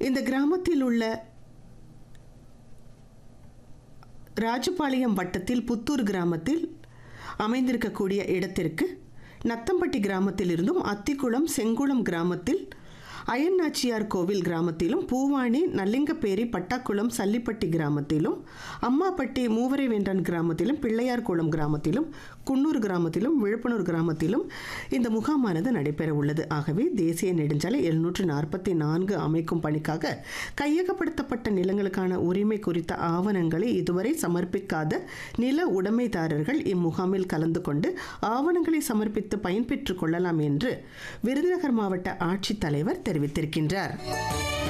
இந்த கிராமத்தில் உள்ள ராஜபாளையம் வட்டத்தில் புத்தூர் கிராமத்தில் அமைந்திருக்கக்கூடிய இடத்திற்கு நத்தம்பட்டி கிராமத்திலிருந்தும் அத்திக்குளம் செங்குளம் கிராமத்தில் அயன்னாச்சியார் கோவில் கிராமத்திலும் பூவாணி நல்லிங்கப்பேரி பட்டாக்குளம் சல்லிப்பட்டி கிராமத்திலும் அம்மாப்பட்டி மூவரை வேண்டான் கிராமத்திலும் பிள்ளையார்குளம் கிராமத்திலும் குன்னூர் கிராமத்திலும் விழுப்புணூர் கிராமத்திலும் இந்த முகாமானது நடைபெற உள்ளது ஆகவே தேசிய நெடுஞ்சாலை எழுநூற்று நாற்பத்தி நான்கு அமைக்கும் பணிக்காக கையகப்படுத்தப்பட்ட நிலங்களுக்கான உரிமை குறித்த ஆவணங்களை இதுவரை சமர்ப்பிக்காத நில உடைமைதாரர்கள் இம்முகாமில் கலந்து கொண்டு ஆவணங்களை சமர்ப்பித்து பயன்பெற்றுக் கொள்ளலாம் என்று விருதுநகர் மாவட்ட ஆட்சித்தலைவர் தெரிவித்திருக்கின்றார்